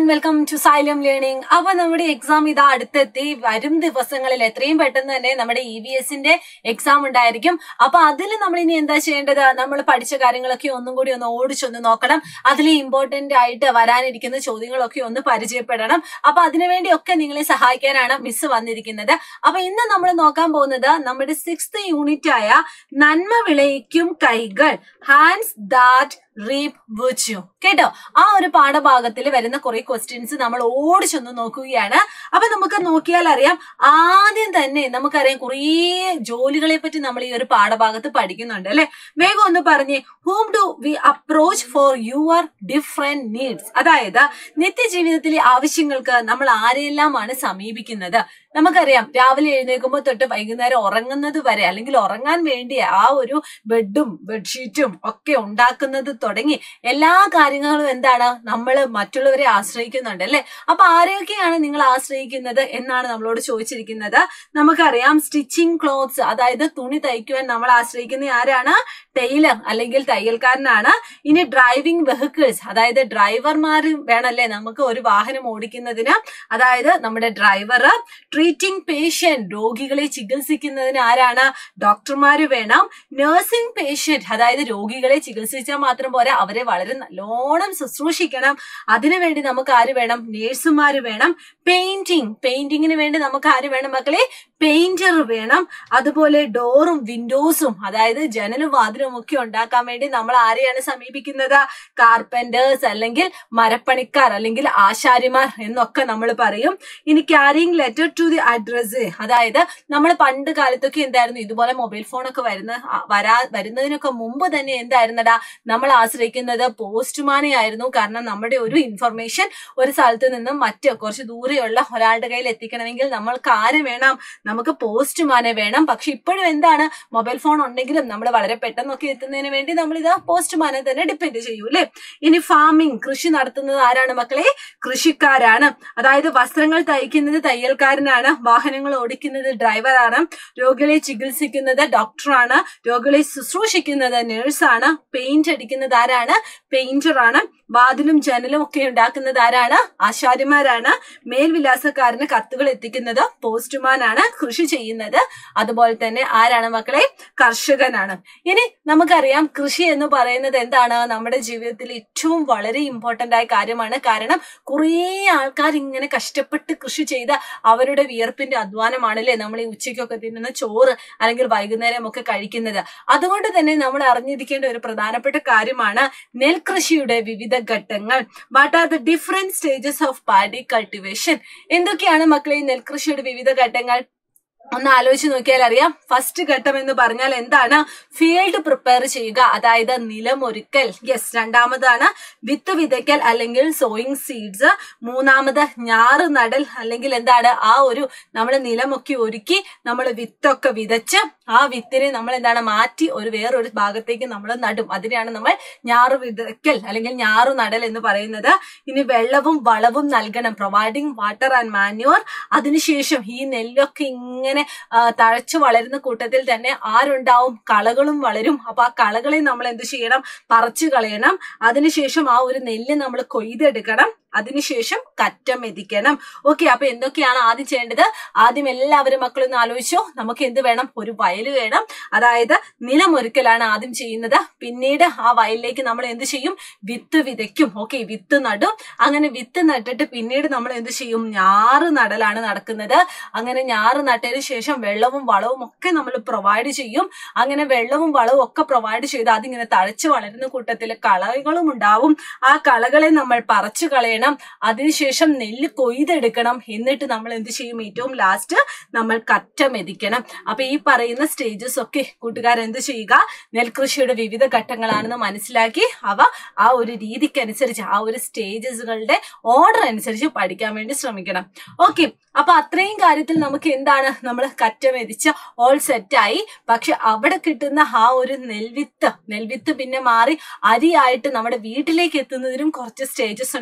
welcome to xylem learning അപ്പൊ നമ്മുടെ exam ഇതാ അടുത്തെത്തി വരും ദിവസങ്ങളിൽ എത്രയും പെട്ടെന്ന് തന്നെ നമ്മുടെ ഇ വി എസിന്റെ എക്സാം ഉണ്ടായിരിക്കും അപ്പൊ അതിൽ നമ്മൾ ഇനി എന്താ ചെയ്യേണ്ടത് നമ്മൾ പഠിച്ച കാര്യങ്ങളൊക്കെ ഒന്നും കൂടി ഒന്ന് ഓടിച്ചൊന്ന് നോക്കണം അതിൽ ഇമ്പോർട്ടന്റ് ആയിട്ട് വരാനിരിക്കുന്ന ചോദ്യങ്ങളൊക്കെ ഒന്ന് പരിചയപ്പെടണം അപ്പൊ അതിനുവേണ്ടിയൊക്കെ നിങ്ങളെ സഹായിക്കാനാണ് മിസ് വന്നിരിക്കുന്നത് അപ്പൊ ഇന്ന് നമ്മൾ നോക്കാൻ പോകുന്നത് നമ്മുടെ സിക്സ്ത് യൂണിറ്റ് ആയ നന്മ വിളയിക്കും കൈകൾ ഹാൻഡ്സ് ദാറ്റ് റീപ് വിർച്യു കേട്ടോ ആ ഒരു പാഠഭാഗത്തിൽ വരുന്ന കുറെ ക്വസ്റ്റ്യൻസ് നമ്മൾ ഓടിച്ചൊന്ന് നോക്കുകയാണ് അപ്പൊ നമുക്ക് നോക്കിയാൽ അറിയാം ആദ്യം തന്നെ നമുക്കറിയാം കുറേ ജോലികളെ പറ്റി നമ്മൾ ഈ ഒരു പാഠഭാഗത്ത് പഠിക്കുന്നുണ്ട് അല്ലെ വേഗം ഒന്ന് പറഞ്ഞേ whom do we approach for your different needs അതായത് നിത്യജീവിതത്തിലെ ആവശ്യങ്ങൾക്ക് നമ്മൾ ആരെയെല്ലാമാണ് സമീപിക്കുന്നത് നമുക്കറിയാം രാവിലെ എഴുന്നേൽക്കുമ്പോൾ തൊട്ട് വൈകുന്നേരം ഉറങ്ങുന്നത് വരെ അല്ലെങ്കിൽ ഉറങ്ങാൻ വേണ്ടി ആ ഒരു ബെഡും ബെഡ്ഷീറ്റും ഒക്കെ ഉണ്ടാക്കുന്നത് തുടങ്ങി എല്ലാ കാര്യങ്ങളും എന്താണ് നമ്മൾ മറ്റുള്ളവരെ ആശ്രയിക്കുന്നുണ്ട് അല്ലെ അപ്പൊ ആരെയൊക്കെയാണ് നിങ്ങൾ ആശ്രയിക്കുന്നത് എന്നാണ് നമ്മളോട് ചോദിച്ചിരിക്കുന്നത് നമുക്കറിയാം സ്റ്റിച്ചിങ് ക്ലോത്ത്സ് അതായത് തുണി തയ്ക്കുവാൻ നമ്മൾ ആശ്രയിക്കുന്ന ആരാണ് ടൈലർ അല്ലെങ്കിൽ തയ്യൽക്കാരനാണ് ഇനി ഡ്രൈവിംഗ് വെഹിക്കിൾസ് അതായത് ഡ്രൈവർമാർ വേണമല്ലേ നമുക്ക് ഒരു വാഹനം ഓടിക്കുന്നതിന് അതായത് നമ്മുടെ ഡ്രൈവർ ട്രീറ്റിംഗ് പേഷ്യന്റ് രോഗികളെ ചികിത്സിക്കുന്നതിന് ആരാണ് ഡോക്ടർമാര് വേണം നഴ്സിംഗ് പേഷ്യന്റ് അതായത് രോഗികളെ ചികിത്സിച്ചാൽ മാത്രം പോരാ അവരെ വളരെ നല്ലോണം ശുശ്രൂഷിക്കണം അതിനുവേണ്ടി നമുക്ക് ആര് വേണം നേഴ്സുമാര് വേണം പെയിന്റിങ് പെയിന്റിങ്ങിന് വേണ്ടി നമുക്ക് ആര് വേണം മക്കളെ പെയിന്റർ വേണം അതുപോലെ ഡോറും വിൻഡോസും അതായത് ജനലും വാതിലും ഒക്കെ ഉണ്ടാക്കാൻ വേണ്ടി നമ്മൾ ആരെയാണ് സമീപിക്കുന്നത് കാർപ്പന്റേഴ്സ് അല്ലെങ്കിൽ മരപ്പണിക്കാർ അല്ലെങ്കിൽ ആശാരിമാർ എന്നൊക്കെ നമ്മൾ പറയും ഇനി carrying letter to the address അതായത് നമ്മൾ പണ്ട് കാലത്തൊക്കെ എന്തായിരുന്നു ഇതുപോലെ മൊബൈൽ ഫോണൊക്കെ വരുന്ന വരാ വരുന്നതിനൊക്കെ മുമ്പ് തന്നെ എന്തായിരുന്നടാ നമ്മൾ ആശ്രയിക്കുന്നത് പോസ്റ്റ്മാനെ ആയിരുന്നു കാരണം നമ്മുടെ ഒരു ഇൻഫർമേഷൻ ഒരു സ്ഥലത്ത് നിന്നും മറ്റ് കുറച്ച് ദൂരെയുള്ള ഒരാളുടെ കയ്യിൽ എത്തിക്കണമെങ്കിൽ നമ്മൾക്ക് ആര് വേണം നമുക്ക് പോസ്റ്റ്മാനെ വേണം പക്ഷെ ഇപ്പോഴും എന്താണ് മൊബൈൽ ഫോൺ ഉണ്ടെങ്കിലും നമ്മൾ വളരെ പെട്ടെന്നൊക്കെ എത്തുന്നതിന് വേണ്ടി നമ്മൾ ഇത് പോസ്റ്റ്മാനെ തന്നെ ഡിപ്പെൻഡ് ചെയ്യൂ അല്ലെ ഇനി ഫാമിംഗ് കൃഷി നടത്തുന്നത് ആരാണ് മക്കളെ കൃഷിക്കാരാണ് അതായത് വസ്ത്രങ്ങൾ തയ്ക്കുന്നത് തയ്യൽക്കാരനാണ് വാഹനങ്ങൾ ഓടിക്കുന്നത് ഡ്രൈവറാണ് രോഗികളെ ചികിത്സിക്കുന്നത് ഡോക്ടറാണ് രോഗികളെ ശുശ്രൂഷിക്കുന്നത് നേഴ്സാണ് പെയിന്റ് അടിക്കുന്നത് ആരാണ് പെയിന്ററാണ് വാതിലും ജനലും ഒക്കെ ഉണ്ടാക്കുന്നത് ആരാണ് ആശാരിമാരാണ് മേൽവിലാസക്കാരന് കത്തുകൾ എത്തിക്കുന്നത് പോസ്റ്റ്മാൻ ആണ് കൃഷി ചെയ്യുന്നത് അതുപോലെ തന്നെ ആരാണ് മക്കളെ കർഷകനാണ് ഇനി നമുക്കറിയാം കൃഷി എന്ന് പറയുന്നത് എന്താണ് നമ്മുടെ ജീവിതത്തിൽ ഏറ്റവും വളരെ ഇമ്പോർട്ടന്റ് ആയ കാര്യമാണ് കാരണം കുറേ ആൾക്കാർ ഇങ്ങനെ കഷ്ടപ്പെട്ട് കൃഷി ചെയ്ത് അവരുടെ വിയർപ്പിന്റെ അധ്വാനമാണല്ലേ നമ്മൾ ഈ ഉച്ചയ്ക്കൊക്കെ തിന്നുന്ന ചോറ് അല്ലെങ്കിൽ വൈകുന്നേരം ഒക്കെ കഴിക്കുന്നത് അതുകൊണ്ട് തന്നെ നമ്മൾ അറിഞ്ഞിരിക്കേണ്ട ഒരു പ്രധാനപ്പെട്ട കാര്യമാണ് നെൽകൃഷിയുടെ വിവിധ ഘട്ടങ്ങൾ what are the different stages of paddy cultivation എന്തൊക്കെയാണ് മക്കളെ ഈ നെൽകൃഷിയുടെ വിവിധ ഘട്ടങ്ങൾ ഒന്ന് ആലോചിച്ച് നോക്കിയാൽ അറിയാം ഫസ്റ്റ് ഘട്ടം എന്ന് പറഞ്ഞാൽ എന്താണ് ഫീൽഡ് പ്രിപ്പയർ ചെയ്യുക അതായത് നിലമൊരുക്കൽ യെസ് രണ്ടാമതാണ് വിത്ത് വിതയ്ക്കൽ അല്ലെങ്കിൽ സോയിങ് സീഡ്സ് മൂന്നാമത് ഞാറ് നടൽ അല്ലെങ്കിൽ എന്താണ് ആ ഒരു നമ്മൾ നിലമൊക്കെ ഒരുക്കി നമ്മൾ വിത്തൊക്കെ വിതച്ച് ആ വിത്തിനെ നമ്മൾ എന്താണ് മാറ്റി ഒരു വേറൊരു ഭാഗത്തേക്ക് നമ്മൾ നടും അതിനെയാണ് നമ്മൾ ഞാറ് വിതയ്ക്കൽ അല്ലെങ്കിൽ ഞാറു നടൽ എന്ന് പറയുന്നത് ഇനി വെള്ളവും വളവും നൽകണം പ്രൊവൈഡിങ് വാട്ടർ ആൻഡ് മാന്യൂർ അതിനുശേഷം ഈ നെല്ലൊക്കെ ഇങ്ങനെ തഴച്ചു വളരുന്ന കൂട്ടത്തിൽ തന്നെ ആരുണ്ടാവും കളകളും വളരും അപ്പൊ ആ കളകളെ നമ്മൾ എന്ത് ചെയ്യണം പറിച്ചു കളയണം അതിനുശേഷം ആ ഒരു നെല്ല് നമ്മൾ കൊയ്തെടുക്കണം അതിനുശേഷം കറ്റം മെതിക്കണം ഓക്കെ അപ്പൊ എന്തൊക്കെയാണ് ആദ്യം ചെയ്യേണ്ടത് ആദ്യം എല്ലാവരും മക്കളൊന്ന് ആലോചിച്ചോ നമുക്ക് എന്ത് വേണം ഒരു വയൽ വേണം അതായത് നിലമൊരുക്കലാണ് ആദ്യം ചെയ്യുന്നത് പിന്നീട് ആ വയലിലേക്ക് നമ്മൾ എന്ത് ചെയ്യും വിത്ത് വിതയ്ക്കും ഓക്കെ വിത്ത് നടും അങ്ങനെ വിത്ത് നട്ടിട്ട് പിന്നീട് നമ്മൾ എന്ത് ചെയ്യും ഞാറ് നടലാണ് നടക്കുന്നത് അങ്ങനെ ഞാറ് നട്ടതിന് ശേഷം വെള്ളവും വളവും ഒക്കെ നമ്മൾ പ്രൊവൈഡ് ചെയ്യും അങ്ങനെ വെള്ളവും വളവും ഒക്കെ പ്രൊവൈഡ് ചെയ്ത് അതിങ്ങനെ തഴച്ചു വളരുന്ന കൂട്ടത്തിൽ കളകളും ഉണ്ടാവും ആ കളകളെ നമ്മൾ പറിച്ചു കളയണം അതിനുശേഷം നെല്ല് കൊയ്തെടുക്കണം എന്നിട്ട് നമ്മൾ എന്ത് ചെയ്യും ഏറ്റവും ലാസ്റ്റ് നമ്മൾ കറ്റ മെതിക്കണം അപ്പൊ ഈ പറയുന്ന സ്റ്റേജസ് ഒക്കെ കൂട്ടുകാർ എന്ത് ചെയ്യുക നെൽകൃഷിയുടെ വിവിധ ഘട്ടങ്ങളാണെന്ന് മനസ്സിലാക്കി അവ ആ ഒരു രീതിക്കനുസരിച്ച് ആ ഒരു സ്റ്റേജസുകളുടെ ഓർഡർ അനുസരിച്ച് പഠിക്കാൻ വേണ്ടി ശ്രമിക്കണം ഓക്കെ അപ്പൊ അത്രയും കാര്യത്തിൽ നമുക്ക് എന്താണ് നമ്മൾ കറ്റ മെതിച്ച് ഓൾ സെറ്റായി പക്ഷെ അവിടെ കിട്ടുന്ന ആ ഒരു നെൽവിത്ത് നെൽവിത്ത് പിന്നെ മാറി അരിയായിട്ട് നമ്മുടെ വീട്ടിലേക്ക് എത്തുന്നതിനും കുറച്ച് സ്റ്റേജസ് ഉണ്ട് കേട്ടോ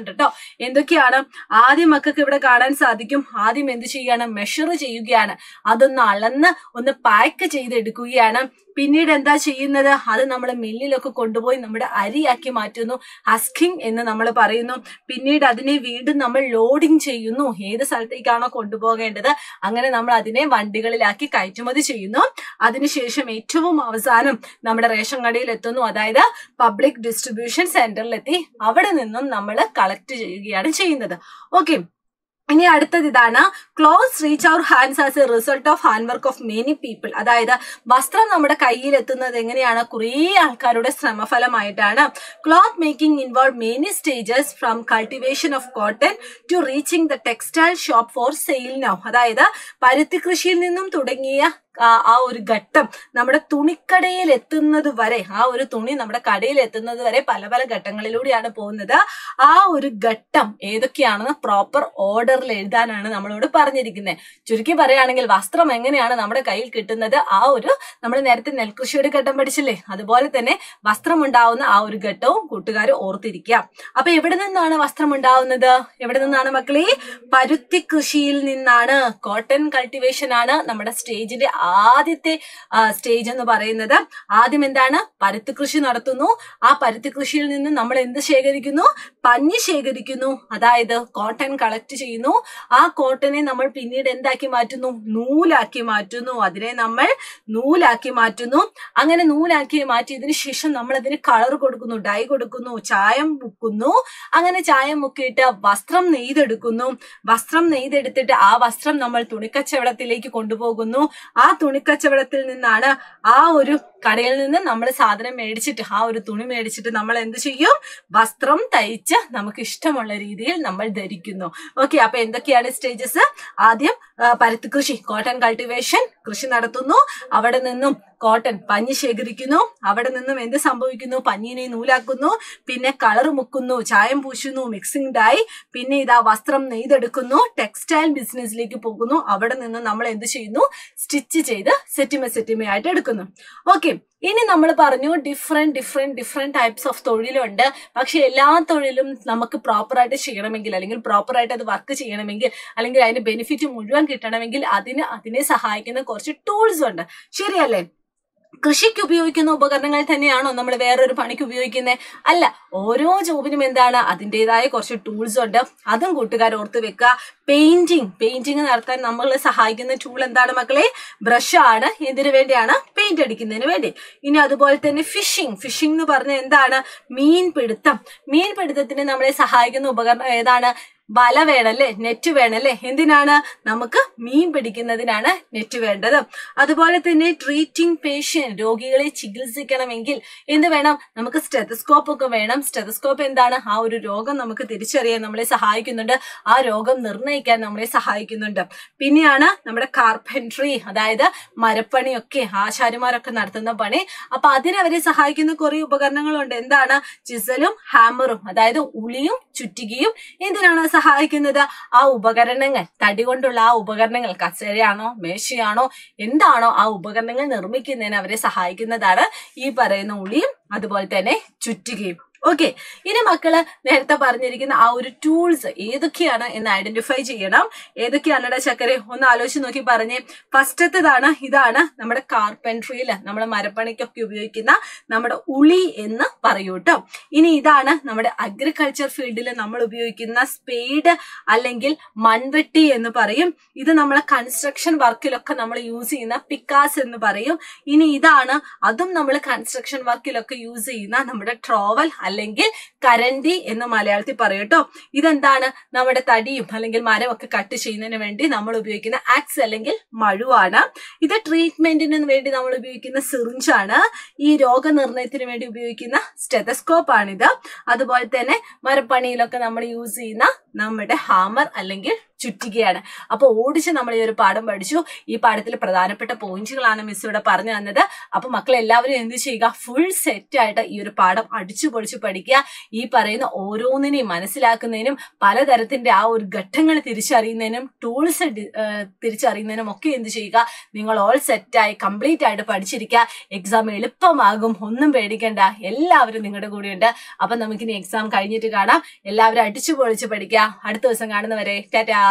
എന്തൊക്കെയാണ് ആദ്യം മക്കൾക്ക് ഇവിടെ കാണാൻ സാധിക്കും ആദ്യം എന്ത് ചെയ്യാണ് മെഷർ ചെയ്യുകയാണ് അതൊന്ന് അളന്ന് ഒന്ന് പാക്ക് ചെയ്തെടുക്കുകയാണ് പിന്നീട് എന്താ ചെയ്യുന്നത് അത് നമ്മൾ മില്ലിലൊക്കെ കൊണ്ടുപോയി നമ്മുടെ അരിയാക്കി മാറ്റുന്നു ഹസ്കിങ് എന്ന് നമ്മൾ പറയുന്നു പിന്നീട് അതിനെ വീണ്ടും നമ്മൾ ലോഡിംഗ് ചെയ്യുന്നു ഏത് സ്ഥലത്തേക്കാണോ കൊണ്ടുപോകേണ്ടത് അങ്ങനെ നമ്മൾ അതിനെ വണ്ടികളിലാക്കി കയറ്റുമതി ചെയ്യുന്നു അതിനുശേഷം ഏറ്റവും അവസാനം നമ്മുടെ റേഷൻ കടയിൽ എത്തുന്നു അതായത് പബ്ലിക് ഡിസ്ട്രിബ്യൂഷൻ സെന്ററിലെത്തി അവിടെ നിന്നും നമ്മൾ കളക്ട് ചെയ്യുകയാണ് ചെയ്യുന്നത് ഓക്കെ ഇനി അടുത്തത് ഇതാണ് clothes reach our hands as a result of hand work of many people അതായത് വസ്ത്രം നമ്മുടെ കയ്യിൽ എത്തുന്നത് എങ്ങനെയാണ് കുറേ ആൾക്കാരുടെ ശ്രമഫലമായിട്ടാണ് cloth making involve many stages from cultivation of cotton to reaching the textile shop for sale now അതായത് പരുത്തി കൃഷിയിൽ നിന്നും തുടങ്ങിയ ആ ആ ഒരു ഘട്ടം നമ്മുടെ തുണിക്കടയിൽ എത്തുന്നത് വരെ ആ ഒരു തുണി നമ്മുടെ കടയിൽ എത്തുന്നത് വരെ പല പല ഘട്ടങ്ങളിലൂടെയാണ് പോകുന്നത് ആ ഒരു ഘട്ടം ഏതൊക്കെയാണെന്ന് പ്രോപ്പർ ഓർഡറിൽ എഴുതാനാണ് നമ്മളോട് പറഞ്ഞിരിക്കുന്നത് ചുരുക്കി പറയുകയാണെങ്കിൽ വസ്ത്രം എങ്ങനെയാണ് നമ്മുടെ കയ്യിൽ കിട്ടുന്നത് ആ ഒരു നമ്മൾ നേരത്തെ നെൽകൃഷിയുടെ ഘട്ടം പഠിച്ചില്ലേ അതുപോലെ തന്നെ വസ്ത്രം ഉണ്ടാവുന്ന ആ ഒരു ഘട്ടവും കൂട്ടുകാർ ഓർത്തിരിക്കുക അപ്പൊ എവിടെ നിന്നാണ് വസ്ത്രം ഉണ്ടാവുന്നത് എവിടെ നിന്നാണ് മക്കളെ പരുത്തി കൃഷിയിൽ നിന്നാണ് കോട്ടൺ കൾട്ടിവേഷൻ ആണ് നമ്മുടെ സ്റ്റേജിന്റെ ആദ്യത്തെ സ്റ്റേജ് എന്ന് പറയുന്നത് ആദ്യം എന്താണ് പരുത്തി കൃഷി നടത്തുന്നു ആ പരുത്തി കൃഷിയിൽ നിന്ന് നമ്മൾ എന്ത് ശേഖരിക്കുന്നു പഞ്ഞി ശേഖരിക്കുന്നു അതായത് കോട്ടൺ കളക്ട് ചെയ്യുന്നു ആ കോട്ടനെ നമ്മൾ പിന്നീട് എന്താക്കി മാറ്റുന്നു നൂലാക്കി മാറ്റുന്നു അതിനെ നമ്മൾ നൂലാക്കി മാറ്റുന്നു അങ്ങനെ നൂലാക്കി മാറ്റിയതിനു ശേഷം നമ്മൾ അതിന് കളർ കൊടുക്കുന്നു ഡൈ കൊടുക്കുന്നു ചായം മുക്കുന്നു അങ്ങനെ ചായം മുക്കിയിട്ട് വസ്ത്രം നെയ്തെടുക്കുന്നു വസ്ത്രം നെയ്തെടുത്തിട്ട് ആ വസ്ത്രം നമ്മൾ തുണിക്കച്ചവടത്തിലേക്ക് കൊണ്ടുപോകുന്നു ആ തുണിക്കച്ചവടത്തിൽ നിന്നാണ് ആ ഒരു കടയിൽ നിന്ന് നമ്മൾ സാധനം മേടിച്ചിട്ട് ആ ഒരു തുണി മേടിച്ചിട്ട് നമ്മൾ എന്ത് ചെയ്യും വസ്ത്രം തയ്ച്ച് നമുക്ക് ഇഷ്ടമുള്ള രീതിയിൽ നമ്മൾ ധരിക്കുന്നു ഓക്കെ അപ്പൊ എന്തൊക്കെയാണ് സ്റ്റേജസ് ആദ്യം ആ, പരുത്തി കൃഷി കോട്ടൺ കൾട്ടിവേഷൻ കൃഷി നടത്തുന്നു അവിടെ നിന്നും കോട്ടൺ പഞ്ഞി ശേഖരിക്കുന്നു അവിടെ നിന്നും എന്ത് സംഭവിക്കുന്നു പഞ്ഞിനെ നൂലാക്കുന്നു പിന്നെ കളർ മുക്കുന്നു ചായം പൂശുന്നു മിക്സിംഗ് ഡൈ പിന്നെ ഇതാ വസ്ത്രം നെയ്തെടുക്കുന്നു ടെക്സ്റ്റൈൽ ബിസിനസ്സിലേക്ക് പോകുന്നു അവിടെ നിന്ന് നമ്മൾ എന്ത് ചെയ്യുന്നു സ്റ്റിച്ച് ചെയ്ത് സെറ്റിമ സെറ്റിമയായിട്ട് എടുക്കുന്നു ഓക്കെ ഇനി നമ്മൾ പറഞ്ഞു different different different types of തൊഴിലുണ്ട് പക്ഷെ എല്ലാ തൊഴിലും നമുക്ക് പ്രോപ്പറായിട്ട് ചെയ്യണമെങ്കിൽ അല്ലെങ്കിൽ പ്രോപ്പറായിട്ട് അത് വർക്ക് ചെയ്യണമെങ്കിൽ അല്ലെങ്കിൽ അതിന്റെ ബെനിഫിറ്റ് മുഴുവൻ കിട്ടണമെങ്കിൽ അതിന് അതിനെ സഹായിക്കുന്ന കുറച്ച് ടൂൾസ് ഉണ്ട് ശരിയല്ലേ കൃഷിക്ക് ഉപയോഗിക്കുന്ന ഉപകരണങ്ങൾ തന്നെയാണോ നമ്മൾ വേറൊരു പണിക്ക് ഉപയോഗിക്കുന്നത് അല്ല ഓരോ ജോബിനും എന്താണ് അതിൻ്റെതായ കുറച്ച് ടൂൾസ് ഉണ്ട് അതും കൂട്ടുകാർ ഓർത്ത് വെക്കുക പെയിന്റിങ് പെയിന്റിങ് നടത്താൻ നമ്മളെ സഹായിക്കുന്ന ടൂൾ എന്താണ് മക്കളെ ബ്രഷ് ആണ് എന്തിനു വേണ്ടിയാണ് പെയിന്റ് അടിക്കുന്നതിന് വേണ്ടി ഇനി അതുപോലെ തന്നെ ഫിഷിംഗ് ഫിഷിംഗ് എന്ന് പറഞ്ഞാൽ എന്താണ് മീൻ പിടുത്തം മീൻ പിടുത്തത്തിന് നമ്മളെ സഹായിക്കുന്ന ഉപകരണം ഏതാണ് വല വേണല്ലേ നെറ്റ് വേണല്ലേ എന്തിനാണ് നമുക്ക് മീൻ പിടിക്കുന്നതിനാണ് നെറ്റ് വേണ്ടത് അതുപോലെ തന്നെ ട്രീറ്റിംഗ് പേഷ്യൻ രോഗികളെ ചികിത്സിക്കണമെങ്കിൽ എന്ത് വേണം നമുക്ക് സ്റ്റെതസ്കോപ്പ് ഒക്കെ വേണം സ്റ്റെതസ്കോപ്പ് എന്താണ് ആ ഒരു രോഗം നമുക്ക് തിരിച്ചറിയാൻ നമ്മളെ സഹായിക്കുന്നുണ്ട് ആ രോഗം നിർണ്ണയിക്കാൻ നമ്മളെ സഹായിക്കുന്നുണ്ട് പിന്നെയാണ് നമ്മുടെ കാർപ്പൻട്രി അതായത് മരപ്പണിയൊക്കെ ആശാരിമാരൊക്കെ നടത്തുന്ന പണി അപ്പൊ അതിനവരെ സഹായിക്കുന്ന കുറെ ഉപകരണങ്ങളുണ്ട് എന്താണ് ചിസലും ഹാമറും അതായത് ഉളിയും ചുറ്റികയും എന്തിനാണ് സഹായിക്കുന്നത് ആ ഉപകരണങ്ങൾ തടി കൊണ്ടുള്ള ആ ഉപകരണങ്ങൾ കസേരയാണോ മേശയാണോ എന്താണോ ആ ഉപകരണങ്ങൾ നിർമ്മിക്കുന്നതിന് അവരെ സഹായിക്കുന്നതാണ് ഈ പറയുന്ന ഉളിയും അതുപോലെ തന്നെ ചുറ്റികയും ഓക്കെ ഇനി മക്കള് നേരത്തെ പറഞ്ഞിരിക്കുന്ന ആ ഒരു ടൂൾസ് ഏതൊക്കെയാണ് എന്ന് ഐഡന്റിഫൈ ചെയ്യണം ഏതൊക്കെയാണയുടെ ചക്കരെ ഒന്ന് ആലോചിച്ച് നോക്കി പറഞ്ഞേ ഫസ്റ്റത്തേതാണ് ഇതാണ് നമ്മുടെ കാർപ്പൻട്രിയിൽ നമ്മൾ മരപ്പണിക്കൊക്കെ ഉപയോഗിക്കുന്ന നമ്മുടെ ഉളി എന്ന് പറയൂ കേട്ടോ ഇനി ഇതാണ് നമ്മുടെ അഗ്രികൾച്ചർ ഫീൽഡിൽ നമ്മൾ ഉപയോഗിക്കുന്ന സ്പെയ്ഡ് അല്ലെങ്കിൽ മൺവെട്ടി എന്ന് പറയും ഇത് നമ്മൾ കൺസ്ട്രക്ഷൻ വർക്കിലൊക്കെ നമ്മൾ യൂസ് ചെയ്യുന്ന പിക്കാസ് എന്ന് പറയും ഇനി ഇതാണ് അതും നമ്മൾ കൺസ്ട്രക്ഷൻ വർക്കിലൊക്കെ യൂസ് ചെയ്യുന്ന നമ്മുടെ ട്രോവൽ അല്ലെങ്കിൽ കരണ്ടി എന്ന് മലയാളത്തിൽ പറയും കേട്ടോ ഇതെന്താണ് നമ്മുടെ തടിയും അല്ലെങ്കിൽ മരം ഒക്കെ കട്ട് ചെയ്യുന്നതിന് വേണ്ടി നമ്മൾ ഉപയോഗിക്കുന്ന ആക്സ് അല്ലെങ്കിൽ മഴുവാണ് ഇത് ട്രീറ്റ്മെന്റിന് വേണ്ടി നമ്മൾ ഉപയോഗിക്കുന്ന സിറിഞ്ചാണ് ഈ രോഗനിർണയത്തിന് വേണ്ടി ഉപയോഗിക്കുന്ന സ്റ്റെതസ്കോപ്പ് ആണിത് അതുപോലെ തന്നെ മരപ്പണിയിലൊക്കെ നമ്മൾ യൂസ് ചെയ്യുന്ന നമ്മുടെ ഹാമർ അല്ലെങ്കിൽ ചുറ്റികയാണ് അപ്പൊ ഓടിച്ച് നമ്മൾ ഈ ഒരു പാഠം പഠിച്ചു ഈ പാഠത്തിൽ പ്രധാനപ്പെട്ട പോയിന്റുകളാണ് മിസ് ഇവിടെ പറഞ്ഞു തന്നത് അപ്പൊ മക്കൾ എല്ലാവരും എന്ത് ചെയ്യുക ഫുൾ സെറ്റ് ആയിട്ട് ഈ ഒരു പാഠം അടിച്ചു പൊളിച്ച് പഠിക്കുക ഈ പറയുന്ന ഓരോന്നിനെയും മനസ്സിലാക്കുന്നതിനും പലതരത്തിന്റെ ആ ഒരു ഘട്ടങ്ങൾ തിരിച്ചറിയുന്നതിനും ടൂൾസ് തിരിച്ചറിയുന്നതിനും ഒക്കെ എന്ത് ചെയ്യുക നിങ്ങൾ ഓൾ സെറ്റായി കംപ്ലീറ്റ് ആയിട്ട് പഠിച്ചിരിക്കുക എക്സാം എളുപ്പമാകും ഒന്നും പേടിക്കണ്ട എല്ലാവരും നിങ്ങളുടെ കൂടെയുണ്ട് അപ്പൊ നമുക്കിനി എക്സാം കഴിഞ്ഞിട്ട് കാണാം എല്ലാവരും അടിച്ചു പൊളിച്ച് പഠിക്കുക അടുത്ത ദിവസം കാണുന്നവരെ ടാറ്റാ